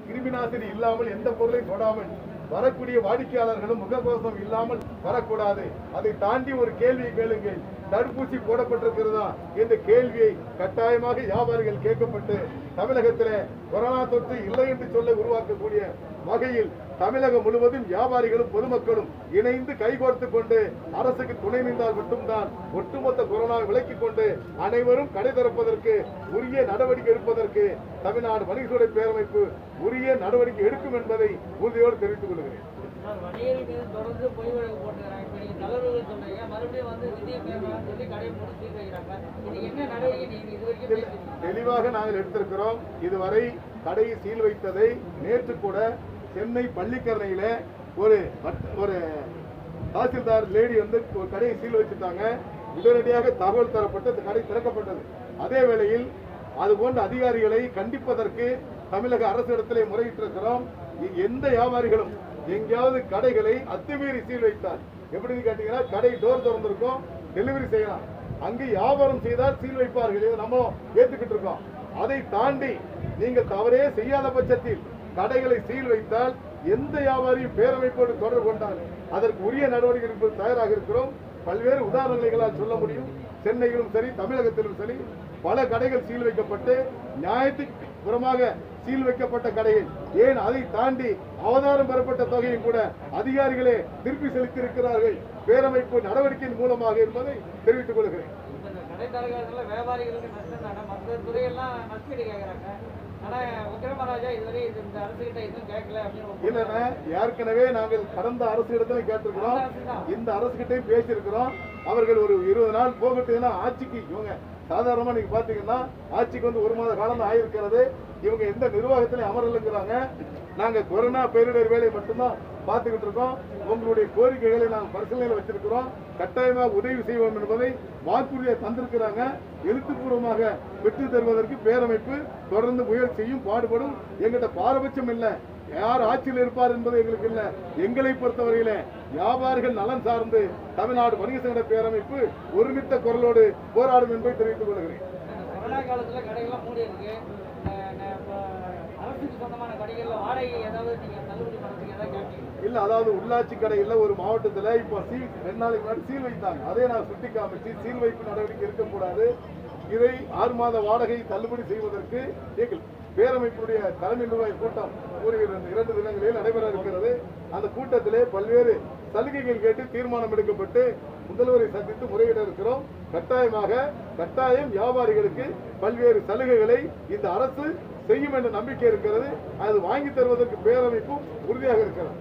கிருமிநாசினி இல்லாமல் எந்த பொருளை தொடாமல் வரக்கூடிய வாடிக்கையாளர்களும் முகக்கவசம் இல்லாமல் வரக்கூடாது அதை தாண்டி ஒரு கேள்வியை கேளுங்கள் தடுப்பூசி போடப்பட்டிருக்கிறதா என்ற கேள்வியை கட்டாயமாக வியாபாரிகள் கேட்கப்பட்டு தமிழகத்திலே கொரோனா தொற்று இல்லை என்று சொல்ல உருவாக்கக்கூடிய வகையில் தமிழகம் முழுவதும் வியாபாரிகளும் பொதுமக்களும் இணைந்து கைகோர்த்து கொண்டு அரசுக்கு துணை நின்றால் மட்டும்தான் ஒட்டுமொத்த கொரோனாவை விலக்கிக் கொண்டு அனைவரும் கடை திறப்பதற்கு உரிய நடவடிக்கை எடுப்பதற்கு தமிழ்நாடு வணிகத்துறை பேரமைப்பு உரிய நடவடிக்கை எடுக்கும் என்பதை உறுதியோடு தெரிவித்துக் கொள்கிறேன் சார் வணிகர்கள் மீது தொடர்ந்து பொய் வழக்கு போட்டுக்கிறாங்க இப்போ நீங்கள் தளர்வுகள் சொல்றீங்க மறுபடியும் வந்து நிதிய பேரலாம் சொல்லி கடையை மூடி சீல் வைக்கிறாங்க இது என்ன நடவடிக்கை நீங்கள் இது வரைக்கும் தெளி- பேசுறீங்க தெளிவாக நாங்கள் எடுத்திருக்கிறோம் இதுவரை கடையை சீல் வைத்ததை நேற்று கூட சென்னை பள்ளிக்கரணையில ஒரு வட்ட- ஒரு தாசில்தார் லேடி வந்து ஒரு கடையை சீல் வச்சுட்டாங்க உடனடியாக தகவல் தரப்பட்டு அந்த கடை திறக்கப்பட்டது அதே வேளையில் அது போன்ற அதிகாரிகளை கண்டிப்பதற்கு தமிழக அரசு இடத்திலே முறையிட்டிருக்கிறோம் இ- எந்த வியாபாரிகளும் எங்கேயாவது கடைகளை அத்துமீறி சீல் வைத்தார் எப்படின்னு கேட்டீங்கன்னா கடை டோர் திறந்திருக்கும் டெலிவரி செய்யலாம் அங்கு வியாபாரம் செய்தால் சீல் வைப்பார்கள் இதை நம்ம ஏத்துக்கிட்டு இருக்கோம் அதை தாண்டி நீங்கள் தவறே செய்யாத பட்சத்தில் கடைகளை சீல் வைத்தால் எந்த வியாபாரியும் பேரமைப்போடு தொடர்பு கொண்டால் அதற்கு உரிய நடவடிக்கை எடுப்பது தயாராக இருக்கிறோம் பல்வேறு உதாரணங்களை எங்களால் சொல்ல முடியும் சென்னையிலும் சரி தமிழகத்திலும் சரி பல கடைகள் சீல் வைக்கப்பட்டு நியாயத்துக்கு புறமாக சீல் வைக்கப்பட்ட கடைகள் ஏன் அதை தாண்டி அவதாரம் பெறப்பட்ட தொகையை கூட அதிகாரிகளே திருப்பி செலுத்தியிருக்கிறார்கள் பேரமைப்பு நடவடிக்கையின் மூலமாக என்பதை தெரிவித்துக் கொள்கிறேன் இப்ப இந்த கடை தரகாரத்துல வியாபாரிகளுக்கு நஷ்டம் தானே மற்ற துறையெல்லாம் நஷ்டீடு கேட்குறாங்க ஆனால் விக்ரமராஜா இதுவரை இது இந்த அரசுகிட்ட எதுவும் கேட்கல அப்படின்னு ஒரு இல்லைன்னா ஏற்கனவே நாங்கள் கடந்த அரசு இடத்துல கேட்டிருக்கிறோம் இந்த அரசு கிட்டையும் பேசியிருக்கிறோம் அவர்கள் ஒரு இருபது நாள் போகட்டுன்னா ஆட்சிக்கு இவங்க சாதாரணமா நீங்க பாத்தீங்கன்னா ஆட்சிக்கு வந்து ஒரு மாத காலம் தான் ஆயிருக்கிறது இவங்க எந்த நிர்வாகத்திலையும் அமரலுங்கிறாங்க நாங்க கொரோனா பேரிடர் வேலையை மட்டும்தான் பார்த்துக்கிட்டு இருக்கோம் உங்களுடைய கோரிக்கைகளை நாங்கள் பரிசீலனையில் வச்சிருக்கிறோம் கட்டாயமாக உதவி செய்வோம் என்பதை வாக்குறுதியை தந்திருக்கிறாங்க எழுத்துப்பூர்வமாக பெற்று தருவதற்கு பேரமைப்பு தொடர்ந்து முயற்சி செய்யும் பாடுபடும் எங்கிட்ட பாரபட்சம் இல்லை யார் ஆட்சியில் இருப்பார் என்பது எங்களுக்கு இல்ல எங்களை பொறுத்தவரையில வியாபாரிகள் நலன் சார்ந்து தமிழ்நாடு வணிக சங்க பேரமைப்பு ஒருமித்த குரலோடு போராடும் என்பதை தெரிவித்துக் கொள்கிறேன் இந்த கொரோனா காலத்துல கடைகள்லாம் மூடி இருக்கு அஹ் ந- இப்ப அரசுக்கு சொந்தமான கடைகள்ல வாடகை ஏதாவது நீங்க தள்ளுபடி பண்ணுறதுக்கு ஏதாவது கேட்டீங்க இல்ல அதாவது உள்ளாட்சி கடையில ஒரு மாவட்டத்துல இப்போ சீல் ரெண்டு நாளைக்கு முன்னாடி சீல் வைத்தாங்க அதே நான் சுட்டி காமிச்சு சீல் வைப்பு நடவடிக்கை இருக்கக்கூடாது இதை ஆறு மாத வாடகை தள்ளுபடி செய்வதற்கு எங்கள் பேரமைப்புடைய தலைமை நிர்வாகி கூட்டம் கூறுகிற இந்த இரண்டு தினங்களில் நடைபெற இருக்கிறது அந்த கூட்டத்திலே பல்வேறு சலுகைகள் கேட்டு தீர்மானம் எடுக்கப்பட்டு முதல்வரை சந்தித்து முறையிட இருக்கிறோம் கட்டாயமாக கட்டாயம் வியாபாரிகளுக்கு பல்வேறு சலுகைகளை இந்த அரசு செய்யும் என்ற நம்பிக்கை இருக்கிறது அது வாங்கி தருவதற்கு பேரமைப்பும் உறுதியாக இருக்கிறது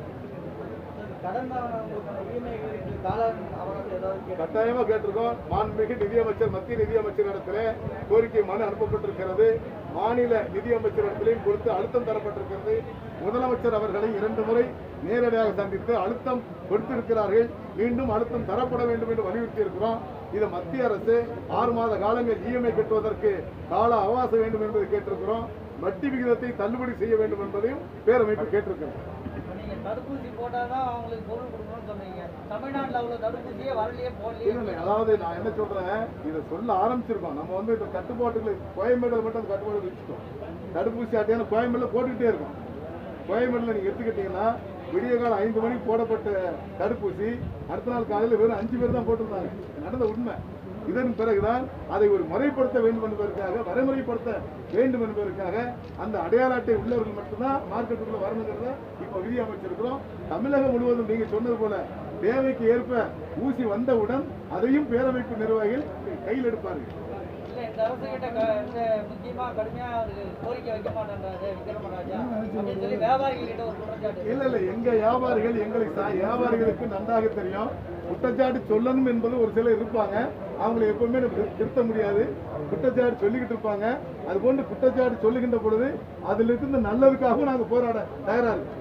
கடன் இஎம்ஐகளுக்கு கால அவகாசம் ஏதாவது கட்டாயமா கேட்டிருக்கோம் மாண்புமிகு நிதியமைச்சர் மத்திய நிதியமைச்சர் இடத்துல கோரிக்கை மனு அனுப்பப்பட்டிருக்கிறது மாநில நிதியமைச்சர் இடத்திலையும் கொடுத்து அழுத்தம் தரப்பட்டிருக்கிறது முதலமைச்சர் அவர்களை இரண்டு முறை நேரடியாக சந்தித்து அழுத்தம் கொடுத்திருக்கிறார்கள் மீண்டும் அழுத்தம் தரப்பட வேண்டும் என்று வலியுறுத்தி இருக்கிறோம் இது மத்திய அரசு ஆறு மாத காலங்கள் இஎம்ஐ கட்டுவதற்கு கால அவகாசம் வேண்டும் என்பதை கேட்டிருக்கிறோம் வட்டி விகிதத்தை தள்ளுபடி செய்ய வேண்டும் என்பதையும் பேரமைப்பு கேட்டிருக்கிறது இப்போ நீங்க தடுப்பூசி போட்டாதான் அவங்களுக்கு பொருள் கொடுக்கணும்னு சொன்னீங்க தமிழ்நாட்டுல அவ்வளவு தடுப்பூசியே வரலையே போடலையே இல்ல, இல்ல, அதாவது நான் என்ன சொல்றேன் இதை சொல்ல ஆரம்பிச்சிருக்கோம் நம்ம வந்து இந்த கட்டுப்பாட்டுகளை கோயம்பேடுல மட்டும் அந்த கட்டுப்பாடு வச்சுட்டோம் தடுப்பூசி அட்டையான கோயம்பேடுல போட்டுக்கிட்டே இருக்கோம் கோயம்பேடுல நீங்க எடுத்துக்கிட்டீங்கன்னா விடிய காலம் ஐந்து மணிக்கு போடப்பட்ட தடுப்பூசி அடுத்த நாள் காலையில் வெறும் அஞ்சு பேர் தான் போட்டிருந்தாங்க இது நடந்த உண்மை இதன் பிறகுதான் அதை ஒரு முறைப்படுத்த வேண்டும் என்பதற்காக வரைமுறைப்படுத்த வேண்டும் என்பதற்காக அந்த அடையாள அட்டை உள்ளவர்கள் மட்டும்தான் மார்க்கெட்டுக்குள்ள வரணுங்கிறத இப்போ விதி அமைச்சிருக்கிறோம் தமிழகம் முழுவதும் நீங்க சொன்னது போல தேவைக்கு ஏற்ப ஊசி வந்தவுடன் அதையும் பேரமைப்பு நிர்வாகிகள் கையில் எடுப்பார்கள் இல்ல இந்த அரசு கிட்ட க- இந்த முக்கியமா கடுமையா ஒரு கோரிக்கை வைக்க மாட்டேன்றாரு விக்ரமராஜா அப்படின்னு சொல்லி வியாபாரிகள் கிட்ட ஒரு குற்றச்சாட்டு இல்ல இல்ல எங்க வியாபாரிகள் எங்களை சா- வியாபாரிகளுக்கு நன்றாக தெரியும் குற்றச்சாட்டு சொல்லணும் என்பது ஒரு சிலர் இருப்பாங்க அவங்களை எப்பவுமே நம்ம நிறு- நிறுத்த முடியாது குற்றச்சாட்டு சொல்லிக்கிட்டு இருப்பாங்க அது போன்று குற்றச்சாட்டு சொல்லுகின்ற பொழுது அதில் இருந்த நல்லதுக்காகவும் நாங்க போராட தயாரா இருக்கோம்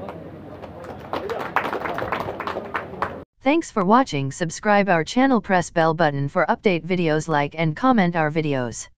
Thanks for watching subscribe our channel press bell button for update videos like and comment our videos.